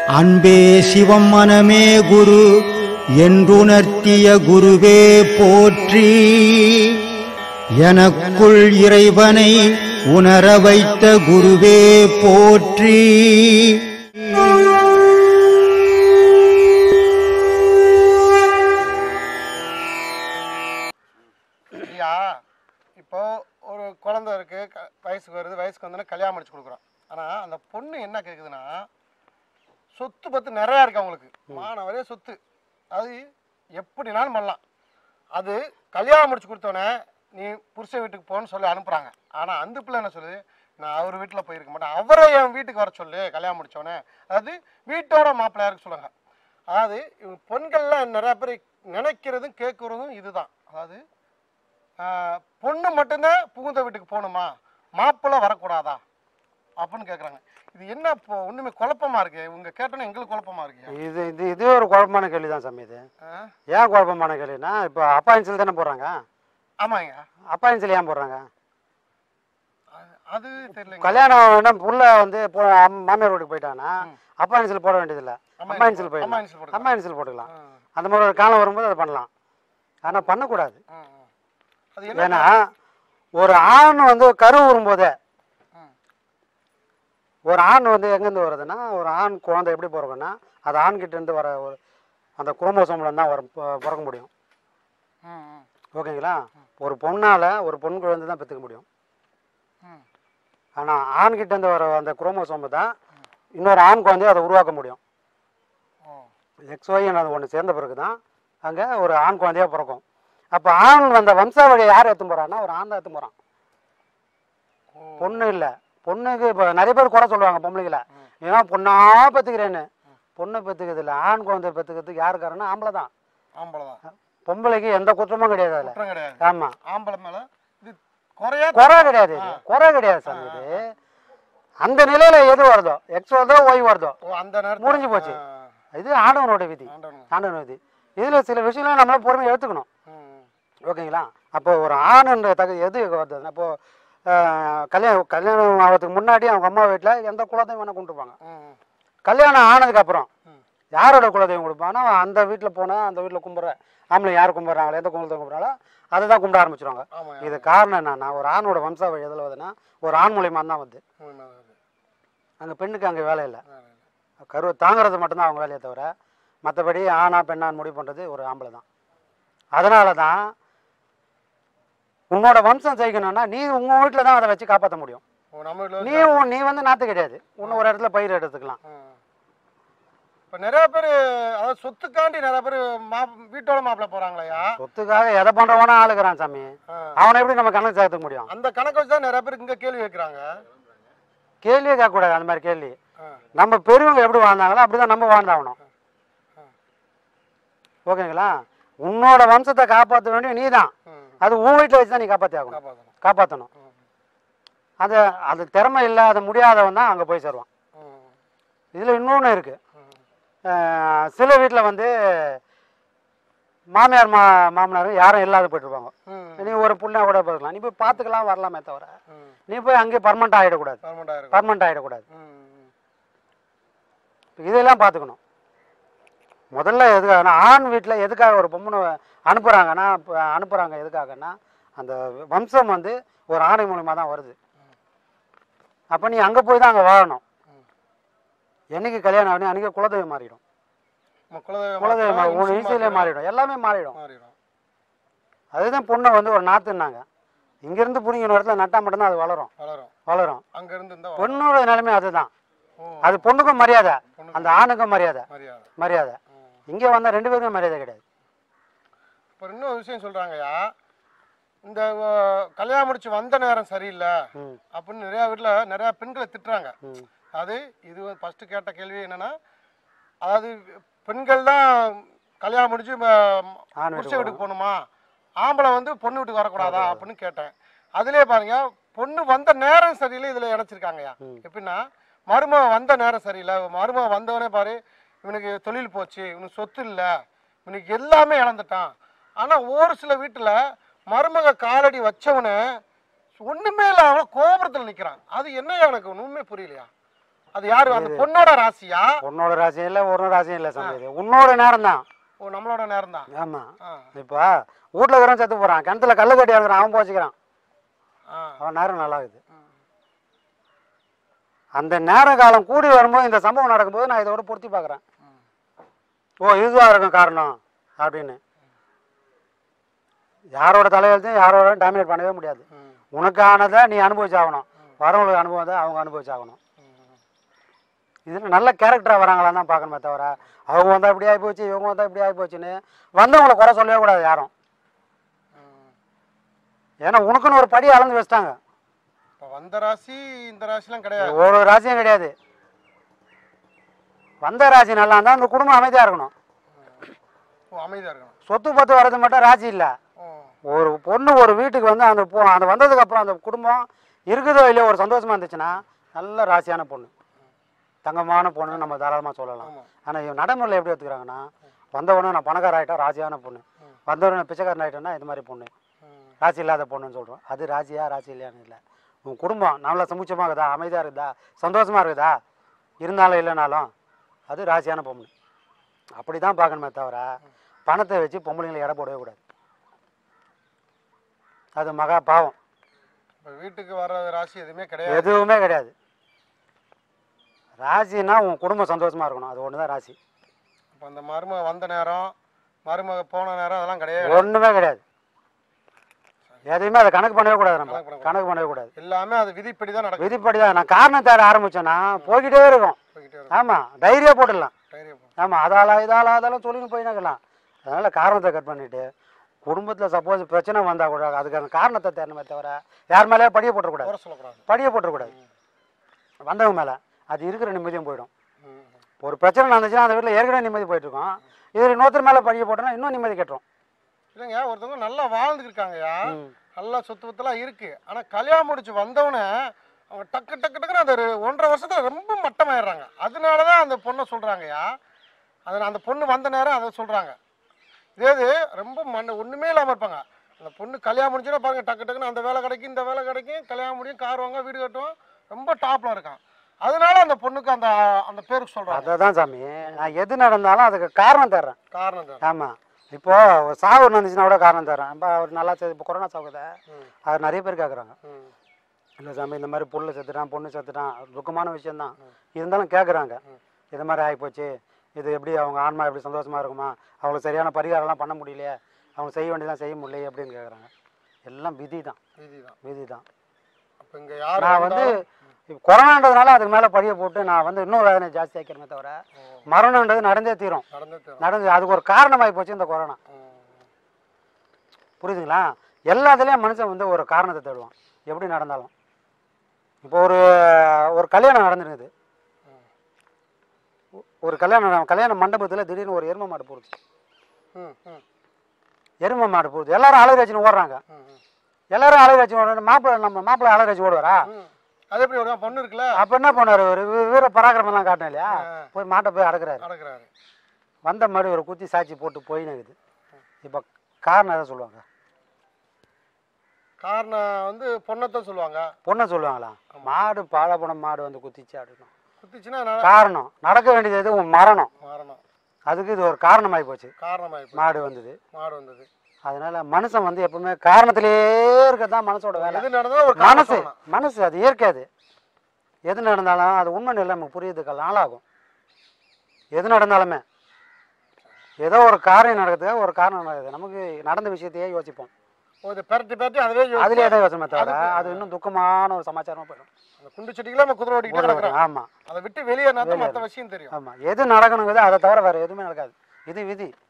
அன்பே சிவம் மனமே குரு என்றுணர்த்திய குருவே போற்றி எனக்குள் இறைவனை உணர வைத்த குருவே போற்றி ஐயா இப்போ ஒரு குழந்தை இருக்கு க- வயசுக்கு வருது வயசுக்கு வந்தோடனே கல்யாணம் முடிச்சு கொடுக்குறோம் ஆனால் அந்த பொண்ணு என்ன கேட்குதுன்னா சொத்து பத்து நிறையா இருக்கு அவங்களுக்கு மானவரே சொத்து அது எப்படினாலும் பண்ணலாம் அது கல்யாணம் முடிச்சு கொடுத்தோன்னே நீ புருஷன் வீட்டுக்கு போன்னு சொல்லி அனுப்புகிறாங்க ஆனால் அந்த பிள்ளை என்ன சொல்லுது நான் அவர் வீட்டில் போயிருக்க மாட்டேன் அவரை என் வீட்டுக்கு வர சொல்லு கல்யாணம் முடிச்சோடனே அதாவது வீட்டோட மாப்பிள்ளையா இருக்க சொல்லுங்க அதாவது இவங்க பெண்கள்லாம் நிறையா பேர் நினைக்கிறதும் கேட்குறதும் இதுதான் அதாவது ஆஹ், பொண்ணு மட்டும்தான் புகுந்த வீட்டுக்கு போகணுமா மாப்பிள்ளை வரக்கூடாதா அப்படின்னு கேட்குறாங்க இது என்ன இப்போ ஒன்றுமே குழப்பமா இருக்கு இவங்க கேட்டோன்னே எங்களுக்கு குழப்பமா இருக்கு இது இது இதுவே ஒரு குழப்பமான கேள்வி தான் சாமி இது ஏன் குழப்பமான கேள்வினா இப்போ அப்பாயின்சில் தானே போடுறாங்க ஆமாங்க அப்பாயின்சில் ஏன் போடுறாங்க அது- அது தெரியலங்க கல்யாணம் என்ன புள்ள வந்து போ அம்- மாமியார் வீட்டுக்கு போயிட்டானா அப்பாயின்சில் போட வேண்டியதில்லை அம்மாயின்சில் போயிடலாம் அம்மாயின்சில் போட்டுக்கலாம். அம்மாயின்சில் போட்டுக்கலாம் ஆ, அந்த மாதிரி ஒரு காலம் வரும்போது அதை பண்ணலாம் ஆனால் பண்ணக்கூடாது ஆ, ஆ. அது என்ன ஏன்னா ஒரு ஆண் வந்து கரு வரும்போதே ம். ஒரு ஆண் வந்து எங்கேருந்து வருதுன்னா ஒரு ஆண் குழந்தை எப்படி பிறக்குன்னா அது ஆண்கிட்ட இருந்து வர ஒரு அந்த குரோமோசோம்ல தான் வர ப- பிறக்க முடியும் ம், ம், ஓகேங்களா ஒரு பொண்ணால் ஒரு பொன் குழந்தை தான் பெற்றுக்க முடியும் ம். ஆனால் ஆண்கிட்ட இருந்து வர அந்த குரோமோசோமை தான் இன்னொரு ஆண் குழந்தையை அதை உருவாக்க முடியும் ஓ எக்ஸ்ஒய் அது ஒன்று சேர்ந்த பிறகு தான் அங்கே ஒரு ஆண் குழந்தையாக பிறக்கும் அப்போ ஆண் வந்த வம்சாவளியை யார் எடுத்து போகிறான்னா ஒரு ஆண் தான் எடுத்து போகிறான் ஓ. பொண்ணு இல்லை பொண்ணுக்கு இப்போ நிறைய பேர் குறை சொல்லுவாங்க பொம்பளைகளை ஏன்னா பொண்ணா பெற்றுக்கிறேன்னு பொண்ணை பெற்றுக்கிறது இல்லை ஆண் குழந்தை பெற்றுக்கிறதுக்கு யாரு காரணம் ஆம்பளை தான் ஆம்பளை தான் பொம்பளைக்கு எந்த குற்றமும் கிடையாது அதில் குற்றம் கிடையாது ஆமாம் ஆம்பளை மேல இது குறையா குறை கிடையாது இது குறை கிடையாது சாமி இது அந்த நிலையில எது வருதோ எக்ஸ் வருதோ ஒய் வருதோ ஓ அந்த நேரத்துல முடிஞ்சு போச்சு. ஆ, இது ஆண்டவனோட விதி ஆண்டவனுங்க. ஆண்டவன் விதி இதில் சில விஷயம்லாம் நம்மளால பொறுமையை எடுத்துக்கணும் ம், ஓகேங்களா அப்போ ஒரு ஆணுன்ற தகுதி எது வருதுன்னா இப்போ ஆஹ், கல்யாணம் கல்யாணம் ஆகிறதுக்கு முன்னாடி அவங்க அம்மா வீட்டில் எந்த குலத்தையும் வேணால் கொண்டுருப்பாங்க ம், கல்யாணம் ஆனதுக்கு அப்புறம் ம். யாரோட குலதெய்வம் கொடுப்பாங்கன்னா அந்த வீட்டில் போனால் அந்த வீட்டில் கும்பிட்ற ஆம்பளை யார் கும்பிட்றாங்களோ எந்த குலதெய்வம் கும்பிட்றாங்களோ அதை தான் கும்பிட ஆரம்பிச்சிருவாங்க ஆமாங்க இது காரணம் என்னன்னா ஒரு ஆணோட வம்சாவழி எதில் வருதுன்னா ஒரு ஆண் மூலியமாக தான் வருது உண்மைதான் அது. அங்கே பெண்ணுக்கு அங்கே வேலை இல்லை வேற இல்ல. கருவை தாங்கிறது மட்டும்தான் அவங்க வேலையை தவிர மற்றபடி ஆணா பெண்ணான்னு முடிவு பண்ணுறது ஒரு ஆம்பளை தான் அதனால தான் உன்னோட வம்சம் ஜெயிக்கணும்னா நீ உங்கள் வீட்டில் தான் அதை வச்சு காப்பாற்ற முடியும் ஓ நம்ம வீட்டில் நீ உன்- நீ வந்து நாற்று கிடையாது இன்னும் ஒரு இடத்துல பயிர் எடுத்துக்கலாம் இப்போ நிறைய பேர் அதாவது சொத்துக்காண்டி நிறைய பேர் மா வீட்டோட மாப்பிள்ளை போகிறாங்களையா சொத்துக்காக எதை பண்ணுறவனா ஆளுகிறான் சாமி அவனை எப்படி நம்ம கணக்கு சேர்த்துக்க முடியும் அந்த கணக்கு வச்சு தான் நிறைய பேர் இங்கே கேள்வி கேட்குறாங்க கேள்வியே கேட்கக்கூடாது அந்த மாதிரி கேள்வி ஆ. நம்ம பெரியவங்க எப்படி வாழ்ந்தாங்களோ அப்படி தான் நம்ம வாழ்ந்தாகணும் ஓகேங்களா உன்னோட வம்சத்தை காப்பாற்ற வேண்டிய நீ தான் ம் அது உன் வீட்டில் வச்சு தான் நீ காப்பாற்றி ஆகணும் காப்பாற்றணும் காப்பாற்றணும் ம் அது அது திறமை இல்லாத முடியாதவன் தான் அங்கே போய் சேருவான் ம் இதில் இன்னொன்று இருக்குது ம் சில வீட்டில் வந்து மாமியார் மா மாமனார் யாரும் இல்லாத போயிட்டுருப்பாங்க ம் நீ ஒரு புள்ள கூட போயிருக்கலாம் நீ போய் பார்த்துக்கலாம் வரலாமே தவிர ம் நீ போய் அங்கேயே பர்மனெண்ட் ஆகிடக்கூடாது பர்மனெண்டாக இருக்கும் பர்மனெண்ட் ஆகிடக்கூடாது ம் ம் இதெல்லாம் பார்த்துக்கணும் முதல்ல எதுக்காகனா ஆண் வீட்டில் எதுக்காக ஒரு பொம்மனை அனுப்புகிறாங்கன்னா இப்போ அனுப்புகிறாங்க எதுக்காகன்னா அந்த வம்சம் வந்து ஒரு ஆணை மூலியமாக தான் வருது அப்போ நீ அங்கே போய் தான் அங்கே வாழணும் என்னைக்கு கல்யாணம் ஆகணும் அன்றைக்கி குலதெய்வம் மாறிடும் நம்ம குலதெய்வம் குலதெய்வம் மாத்திரம், உன் இன்சும் ஈஸியிலே மாத்திரம் மாறிடும் எல்லாமே மாறிடும் மாறிடும் அதுதான் பொண்ணை வந்து ஒரு நாற்றுன்னாங்க இங்கேருந்து பிடிங்கின இடத்துல நட்டா மட்டும்தான் அது வளரும் வளரும் வளரும் அங்க இருந்து இந்த பொண்ணோட நிலைமை அதுதான் ஓ அது பொண்ணுக்கும் மரியாதை பொண்ணுக்கும் அந்த ஆணுக்கும் மரியாதை மரியாதை மரியாதை ம். இங்கே வந்தால் ரெண்டு பேருக்கும் மரியாதை கிடையாது இப்போ இன்னொரு விஷயம் சொல்றாங்கய்யா இந்த அஹ், கல்யாணம் முடிச்சு வந்த நேரம் சரியில்லை ம் அப்படின்னு நிறைய வீட்டில் நிறைய பெண்களை திட்டுறாங்க ம் அது இது ஃபர்ஸ்ட் கேட்ட கேள்வி என்னன்னா அதாவது பெண்கள் தான் கல்யாணம் முடிச்சு ம- ஆண் புருஷ வீட்டுக்கு வீட்டுக்கு போகணுமா ஆம்பளை வந்து பொண்ணு வீட்டுக்கு வரக்கூடாதா அப்படின்னு கேட்டேன் அதுலயே பாருங்க பொண்ணு வந்த நேரம் சரியில்லை இதுல இணைச்சிருக்காங்கய்யா ம். எப்படின்னா மருமகன் வந்த நேரம் சரியில்லை மருமகன் வந்தவனே பாரு இவனுக்கு தொழில் போச்சு இவனுக்கு சொத்து இல்லை இவனுக்கு எல்லாமே இழந்துட்டான் ஆனா ஒரு சில வீட்டுல மருமக காலடி வச்சவனே ஒண்ணுமே இல்லாம கோபுரத்தில் நிக்கிறான் அது என்ன எனக்கு ஒண்ணுமே புரியலையா அது யாரு அந்த பொண்ணோட ராசியா உன்னோட ராசியும் இல்லை ஒரு ராசியும் இல்லை சாமி இது உன்னோட நேரம் தான் ஓ நம்மளோட நேரம் தான் ஆமாம் இப்போ வீட்டில் இருக்கிறவன் செத்து போகிறான் கிணத்துல கல்லு கட்டி இருக்கிறான் அவன் போச்சுக்கிறான் அவன் நேரம் நல்லா இருக்குது அந்த நேர காலம் கூடி வரும்போது இந்த சம்பவம் நடக்கும்போது நான் இதோட பொருத்தி பார்க்குறேன் ஓ இதுதான் இருக்கும் காரணம் அப்படின்னு யாரோட தலையெழுத்தையும் யாரோட டாமினேட் பண்ணவே முடியாது உனக்கானதை நீ அனுபவிச்சாகணும் வரவங்களுக்கு அனுபவம் தான் அவங்க அனுபவிச்சாகணும் இதில் நல்ல கேரக்டராக வராங்களான்னு தான் பார்க்கணுமே தவிர அவங்க வந்தால் இப்படி ஆகி போச்சு இவங்க வந்தால் இப்படி ஆகி போச்சுன்னு வந்தவங்கள குறை சொல்லவே கூடாது யாரும் ஏன்னா உனக்குன்னு ஒரு படி அளந்து வச்சிட்டாங்க இப்போ வந்த ராசி இந்த ராசிலாம் கிடையாது ஒரு ராசியும் கிடையாது வந்த ராசி நல்லா இருந்தால் அந்த குடும்பம் அமைதியாக இருக்கணும் ஓ அமைதியா இருக்கணும் சொத்து பத்து வர்றது மட்டும் ராசி இல்லை ஓ ஒரு பொண்ணு ஒரு வீட்டுக்கு வந்து அந்த பொ அந்த வந்ததுக்கு அப்புறம் அந்த குடும்பம் இருக்குதோ இல்லையோ ஒரு சந்தோஷமா இருந்துச்சுன்னா நல்ல ராசியான பொண்ணு தங்கமான பொண்ணு நம்ம தாராளமாக சொல்லலாம் ஆமா. ஆனால் இவன் நடைமுறையில் எப்படி எடுத்துக்கிறாங்கன்னா வந்தவொடனே நான் பணக்கார ஆகிட்டா ராசியான பொண்ணு வந்தவொடனே பிச்சைக்காரன் ஆகிட்டேன்னா இது மாதிரி பொண்ணு ம். ராசி இல்லாத பொண்ணுன்னு சொல்கிறோம் அது ராசியா ராசி இல்லையான்னு இல்லை உன் குடும்பம் நல்லா சமுச்சமாக இருக்குதா அமைதியாக இருக்குதா சந்தோஷமாக இருக்குதா இருந்தாலும் இல்லைனாலும் அது ராசியான பொண்ணு அப்படி தான் பார்க்கணுமே தவிர பணத்தை வச்சு பொம்பளைங்களை எடை போடவே கூடாது அது மகா பாவம் இப்போ வீட்டுக்கு வர்ற ராசி எதுவுமே கிடையாது எதுவுமே கிடையாது ராசினா உன் குடும்பம் சந்தோஷமா இருக்கணும் அது ஒன்று தான் ராசி இப்போ அந்த மருமக வந்த நேரம் மருமக போன நேரம் அதெல்லாம் கிடையாது ஒன்றுமே கிடையாது எதையுமே அதை கணக்கு பண்ணவே கூடாது நம்ம கணக்கு பண்ண கணக்கு பண்ணவே கூடாது எல்லாமே அது விதிப்படி தான் நடக்கும் விதிப்படி தான் நான் காரணம் தேட ஆரம்பிச்சேன்னா போய்கிட்டே இருக்கும் போய்கிட்டே இருக்கும் ஆமாம் தைரியம் போட்டுடலாம் தைரியம் போ. ஆமாம் அதால இதால அதெல்லாம் சொல்லின்னு போயினாக்கலாம் அதனால் காரணத்தை கட் பண்ணிவிட்டு குடும்பத்தில் சப்போஸ் பிரச்சனை வந்தால் கூட அதுக்கான காரணத்தை தேடணுமே தவிர யார் மேலேயே படிய போட்டுறக்கூடாது குறை சொல்லக்கூடாது படிய போட்டுறக்கூடாது வந்தவங்க மேலே அது இருக்கிற நிம்மதியும் போயிடும் ம். ஒரு பிரச்சனை நடந்துச்சுன்னா அந்த வீட்டில் ஏற்கனவே நிம்மதி போயிட்டு இருக்கோம் இது இன்னொருத்தர் மேலே படிய போட்டோன்னா இன்னும் நிம்மதி கட்டுரும் இல்லைங்க ஒருத்தவங்க நல்லா வாழ்ந்துட்டு இருக்காங்கய்யா ம். நல்லா சொத்து பத்தெல்லாம் இருக்கு ஆனா கல்யாணம் முடிச்சு வந்தவனே அவங்க டக்கு டக்கு டக்குன்னு அந்த ஒரு ஒன்றரை வருஷத்துல ரொம்ப மட்டமாயிடுறாங்க அதனால தான் அந்த பொண்ணை சொல்றாங்கய்யா அது அந்த பொண்ணு வந்த நேரம் அதை சொல்றாங்க இதே இது ரொம்ப மண்ண ஒண்ணுமே இல்லாம இருப்பாங்க அந்த பொண்ணு கல்யாணம் முடிச்சுன்னா பாருங்க டக்கு டக்குன்னு அந்த வேலை கிடைக்கும் இந்த வேலை கிடைக்கும் கல்யாணம் முடியும் கார் வாங்க வீடு கட்டுவோம் ரொம்ப டாப்ல இருக்கான் அதனால அந்த பொண்ணுக்கு அந்த அந்த பேருக்கு சொல்றாங்க அதை தான் சாமி நான் எது நடந்தாலும் அதுக்கு காரணம் தர்றேன் காரணம் தான் ஆமாம் இப்போ ஒரு சாவு நடந்துச்சுன்னா கூட காரணம் தர்றேன் இப்போ அவர் நல்லா செத்து இப்போ கொரோனா சாகுத ம். அது நிறைய பேர் கேட்குறாங்க ம். இல்லை சாமி இந்த மாதிரி புள்ள செத்துட்டான் பொண்ணு செத்துட்டான் துக்கமான விஷயம்தான் இருந்தாலும் கேட்குறாங்க இது மாதிரி ஆகிப்போச்சு இது எப்படி அவங்க ஆன்மா எப்படி சந்தோஷமா இருக்குமா அவங்களுக்கு சரியான பரிகாரம்லாம் பண்ண முடியலையே அவங்க செய்ய வேண்டியதெல்லாம் செய்ய முடியலையே அப்படின்னு கேட்குறாங்க எல்லாம் விதி தான் இதுதான் விதி தான் அப்ப இங்க யாரு நான் வந்து வந்தாலும் இப்போ கொரோனான்றதுனால அதுக்கு மேலே படிய போட்டு நான் வந்து இன்னும் வேதனை ஜாஸ்தி ஆக்கிறமே தவிர மரணன்றது நடந்தே தீரும் நடந்தே தரும் நடந்து அதுக்கு ஒரு காரணமாகி போச்சு இந்த கொரோனா ம். புரியுதுங்களா எல்லாத்துலேயும் மனுஷன் வந்து ஒரு காரணத்தை தேடுவான் எப்படி நடந்தாலும் இப்போ ஒரு ஒரு கல்யாணம் நடந்துருக்குது ஒரு கல்யாணம் கல்யாண மண்டபத்தில் திடீர்னு ஒரு எரும மாடு போகுது ம் ம் எரும மாடு போகுது எல்லாரும் அழகு வச்சுன்னு ஓடுறாங்க ம் ம் எல்லாரும் அழகு வச்சு ஓடணும் மாப்பிள்ளை நம்ம மாப்பிள்ளை அழகு வச்சு ஓடுவாரா ம். அது எப்படி ஒரு பொண்ணு இருக்குல்ல அப்போ என்ன பண்ணாரு ஒரு வீ- வீர பராக்கிரமெல்லாம் காட்டணும் இல்லையா ஆ. போய் மாட்டை போய் அடக்குறாரு நடக்கிறாரு வந்த மாதிரி ஒரு குத்தி சாட்சி போட்டு போயினுக்குது இப்போ காரணம் எதை சொல்லுவாங்க காரணம் வந்து பொண்ணத்தான் சொல்லுவாங்க பொண்ணை சொல்லுவாங்களா மாடு பாலப்பணம் மாடு வந்து குத்திச்சு அப்படின்னா குத்திச்சுன்னா நட- காரணம் நடக்க வேண்டியது எது உன் மரணம் மரணம் அதுக்கு இது ஒரு காரணமாகி போச்சு காரணமாயிப்போச்சு மாடு வந்தது மாடு வந்தது அதனால மனுஷன் வந்து எப்பவுமே காரணத்திலேயே இருக்கதான் மனசோட வேலை எது நடந்தாலும் ஒரு காரணம் மனசு சொல்லணும். மனசு அது இயற்கை அது எது நடந்தாலும் அது உண்மை நிலை நமக்கு புரியுதுக்கு நாளாகும் எது நடந்தாலுமே ஏதோ ஒரு காரியம் நடக்குது ஒரு காரணம் நடக்குது நமக்கு நடந்த விஷயத்தையே யோசிப்போம் ஓ, இதை பெரட்டி பெரட்டி அதுவே யோசிச்சு, அதுலேயே தான் யோசனை தவிர அதுக்கு- அது இன்னும் துக்கமான ஒரு சமாச்சாரமா போயிடும் அந்த குண்டு செடிக்குள்ள நம்ம குதிரை ஓடிக்கிட்டே கிடக்குறோம் ஆமா அதை விட்டு வெளியே தான் மற்ற விஷயம் தெரியும் ஆமா எது நடக்கணுங்கிறது அதை தவிர வேற எதுவுமே நடக்காது இது விதி